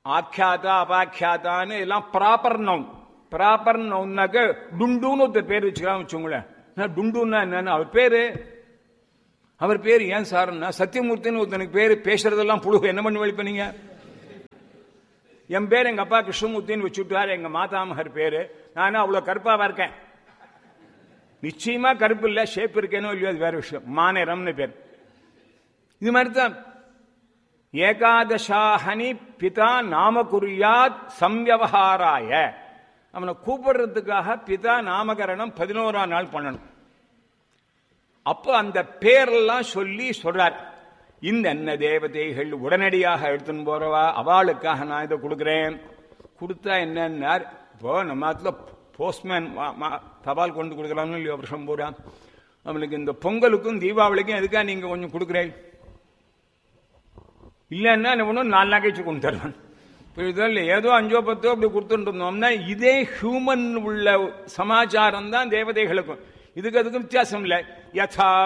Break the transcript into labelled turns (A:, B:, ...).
A: ஆக்கியாதா அபாக்கியாதான்னு எல்லாம் proper noun proper நவுன்னாக்க டுண்டுன்னு ஒருத்தர் பேர் வச்சுக்கலாம் வச்சுங்களேன் நான் டுண்டுன்னா என்னன்னு அவர் பேரு அவர் பேர் ஏன் சார்னா சத்தியமூர்த்தின்னு ஒருத்தனுக்கு பேரு பேசுறதெல்லாம் புழு என்ன பண்ணி வழிப்ப நீங்க என் பேர் எங்க அப்பா கிருஷ்ணமூர்த்தின்னு வச்சுட்டாரு எங்க மாதாமகர் பேரு நானும் அவ்வளவு கருப்பாவா இருக்கேன் நிச்சயமா கருப்பு இல்ல ஷேப் இருக்கேனோ இல்லையோ அது வேற விஷயம் மாநேரம்னு பேர் இது மாதிரி தான் ஏகாதசாஹனி பிதா நாம குறியாத் சம்யவஹாராய அவனை கூப்பிடுறதுக்காக பிதா நாமகரணம் பதினோராம் நாள் பண்ணணும் அப்போ அந்த பேரெல்லாம் சொல்லி சொல்றார் இந்த என்ன தேவதைகள் உடனடியாக எடுத்துன்னு போறவா அவளுக்காக நான் இதை கொடுக்குறேன் கொடுத்தா என்னன்னார் இப்போ நம்ம இடத்துல போஸ்ட்மேன் தபால் கொண்டு கொடுக்கலாம்னு இல்லையோ வருஷம் பூரா அவனுக்கு இந்த பொங்கலுக்கும் தீபாவளிக்கும் எதுக்கா நீங்க கொஞ்சம் கொடுக்குறேன் இல்லைன்னா ஒன்றும் நாலு நகைச்சு கொண்டு தருவான் புரியுதோ இல்லை ஏதோ அஞ்சோ பத்தோ அப்படி கொடுத்துட்டு இருந்தோம்னா இதே ஹியூமன் உள்ள சமாச்சாரம் தான் தேவதைகளுக்கும் இதுக்கு அதுக்கும் வித்தியாசம் இல்லை யதா